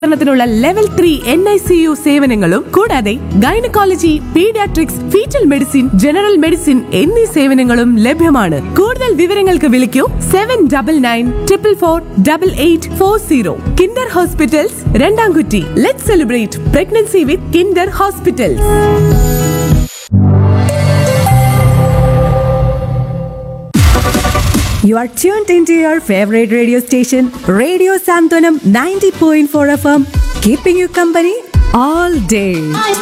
ത്തിനുള്ള level three N I C U സേവനങ്ങളും കൂടാതെ gynaecology paediatrics fetal medicine general medicine എന്നീ സേവനങ്ങളും ലഭ്യമാണ് കൂടുതൽ വിവരങ്ങൾക്ക് വിളിക്കൂ seven double nine triple four double eight four zero kinder hospitals Randamkutty let celebrate pregnancy with kinder hospitals You are tuned into your favorite radio station, Radio Santanam 90.4 FM, keeping you company all day.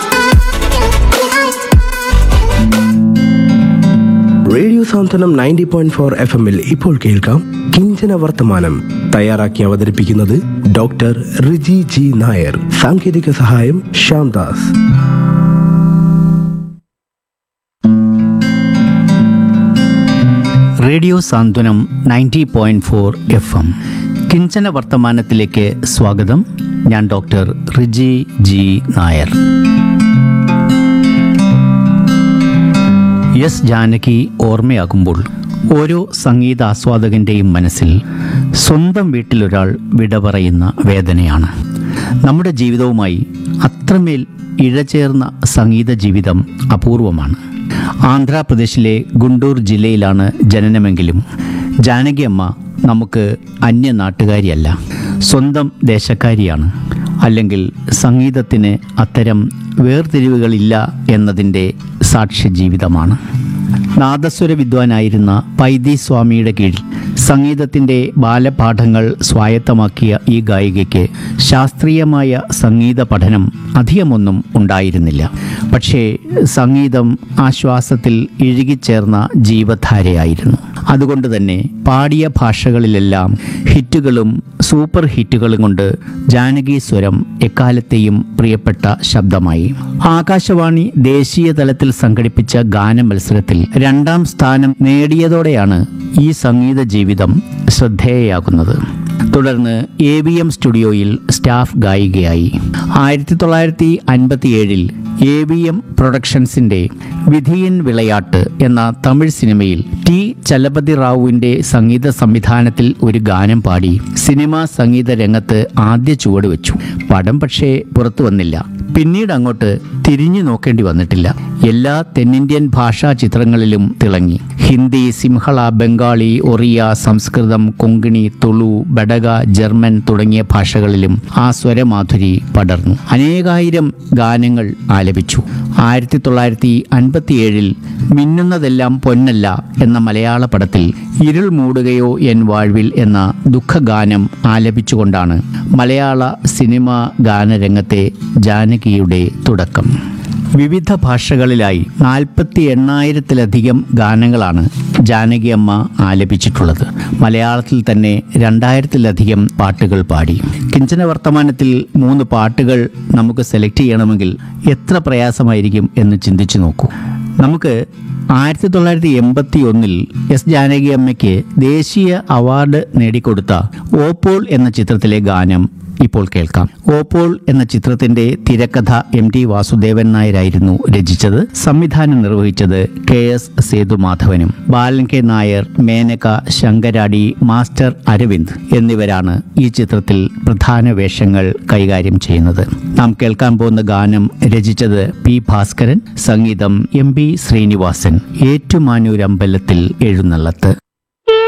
Radio Santhwanam ninety point four F എമ്മിൽ ഇപ്പോൾ കേൾക്കാം കിഞ്ചന വർത്തമാനം തയ്യാറാക്കി അവതരിപ്പിക്കുന്നത് doctor Riji G Nair സാങ്കേതിക സഹായം Shyamdas radio Santhwanam ninety point four F M കിഞ്ചന വർത്തമാനത്തിലേക്ക് സ്വാഗതം ഞാൻ doctor Riji G Nair S Janaki ഓർമ്മയാകുമ്പോൾ ഓരോ സംഗീതാസ്വാദകന്റെയും മനസ്സിൽ സ്വന്തം വീട്ടിലൊരാൾ വിട പറയുന്ന വേദനയാണ് നമ്മുടെ ജീവിതവുമായി അത്രമേൽ ഇഴചേർന്ന സംഗീത ജീവിതം അപൂർവമാണ് ആന്ധ്രാപ്രദേശിലെ ഗുണ്ടൂർ ജില്ലയിലാണ് ജനനമെങ്കിലും ജാനകി അമ്മ നമുക്ക് അന്യ നാട്ടുകാരിയല്ല സ്വന്തം ദേശക്കാരിയാണ് അല്ലെങ്കിൽ സംഗീതത്തിന് അത്തരം വേർതിരിവുകളില്ല എന്നതിൻ്റെ സാക്ഷ്യജീവിതമാണ് നാദസ്വര വിദ്വാനായിരുന്ന പൈതി സ്വാമിയുടെ കീഴിൽ സംഗീതത്തിൻ്റെ ബാലപാഠങ്ങൾ സ്വായത്തമാക്കിയ ഈ ഗായികയ്ക്ക് ശാസ്ത്രീയമായ സംഗീത പഠനം അധികമൊന്നും ഉണ്ടായിരുന്നില്ല പക്ഷേ സംഗീതം ആശ്വാസത്തിൽ ഇഴുകിച്ചേർന്ന ജീവധാരയായിരുന്നു അതുകൊണ്ട് തന്നെ പാടിയ ഭാഷകളിലെല്ലാം ഹിറ്റുകളും സൂപ്പർ ഹിറ്റുകളും കൊണ്ട് ജാനകി സ്വരം എക്കാലത്തെയും പ്രിയപ്പെട്ട ശബ്ദമായി ആകാശവാണി ദേശീയ തലത്തിൽ സംഘടിപ്പിച്ച ഗാന മത്സരത്തിൽ രണ്ടാം സ്ഥാനം നേടിയതോടെയാണ് ഈ സംഗീത ജീവിതം ശ്രദ്ധേയയാകുന്നത് തുടർന്ന് എ വി എം സ്റ്റുഡിയോയിൽ സ്റ്റാഫ് ഗായികയായി ആയിരത്തി തൊള്ളായിരത്തി അൻപത്തിയേഴിൽ എ വി എം പ്രൊഡക്ഷൻസിന്റെ വിധിയൻ വിളയാട്ട് എന്ന തമിഴ് സിനിമയിൽ ടി ചലപതി റാവുവിന്റെ സംഗീത സംവിധാനത്തിൽ ഒരു ഗാനം പാടി സിനിമാ സംഗീത രംഗത്ത് ആദ്യ ചുവട് വെച്ചു പടം പക്ഷേ പുറത്തു വന്നില്ല പിന്നീട് അങ്ങോട്ട് തിരിഞ്ഞു നോക്കേണ്ടി വന്നിട്ടില്ല എല്ലാ തെന്നിന്ത്യൻ ഭാഷാ ചിത്രങ്ങളിലും തിളങ്ങി ഹിന്ദി സിംഹള ബംഗാളി ഒറിയ സംസ്കൃതം കൊങ്കിണി തുളു ബഡഗ ജർമ്മൻ തുടങ്ങിയ ഭാഷകളിലും ആ സ്വരമാധുരി പടർന്നു അനേകായിരം ഗാനങ്ങൾ ആലപിച്ചു ആയിരത്തി തൊള്ളായിരത്തി അൻപത്തിയേഴിൽ മിന്നുന്നതെല്ലാം പൊന്നല്ല എന്ന മലയാള പടത്തിൽ ഇരുൾ മൂടുകയോ എൻ വാഴ്വിൽ എന്ന ദുഃഖഗാനം ആലപിച്ചുകൊണ്ടാണ് മലയാള സിനിമാ ഗാനരംഗത്തെ ജാനകിയുടെ തുടക്കം വിവിധ ഭാഷകളിലായി നാൽപ്പത്തി എണ്ണായിരത്തിലധികം ഗാനങ്ങളാണ് ജാനകി അമ്മ ആലപിച്ചിട്ടുള്ളത് മലയാളത്തിൽ തന്നെ രണ്ടായിരത്തിലധികം പാട്ടുകൾ പാടി കിഞ്ചന വർത്തമാനത്തിൽ മൂന്ന് പാട്ടുകൾ നമുക്ക് സെലക്ട് ചെയ്യണമെങ്കിൽ എത്ര പ്രയാസമായിരിക്കും എന്ന് ചിന്തിച്ചു നോക്കൂ നമുക്ക് ആയിരത്തി തൊള്ളായിരത്തി എൺപത്തി ഒന്നിൽ എസ് ജാനകി അമ്മയ്ക്ക് ദേശീയ അവാർഡ് നേടിക്കൊടുത്ത ഓപ്പോൾ എന്ന ചിത്രത്തിലെ ഗാനം ഇപ്പോൾ കേൾക്കാം ഓപ്പോൾ എന്ന ചിത്രത്തിന്റെ തിരക്കഥ എം ടി വാസുദേവൻ നായരായിരുന്നു രചിച്ചത് സംവിധാനം നിർവഹിച്ചത് കെ എസ് സേതുമാധവനും ബാലൻ കെ നായർ മേനക ശങ്കരാടി മാസ്റ്റർ അരവിന്ദ് എന്നിവരാണ് ഈ ചിത്രത്തിൽ പ്രധാന വേഷങ്ങൾ കൈകാര്യം ചെയ്യുന്നത് നാം കേൾക്കാൻ പോകുന്ന ഗാനം രചിച്ചത് പി ഭാസ്കരൻ സംഗീതം എം ബി ശ്രീനിവാസൻ ഏറ്റുമാനൂരമ്പലത്തിൽ എഴുന്നള്ളത്ത്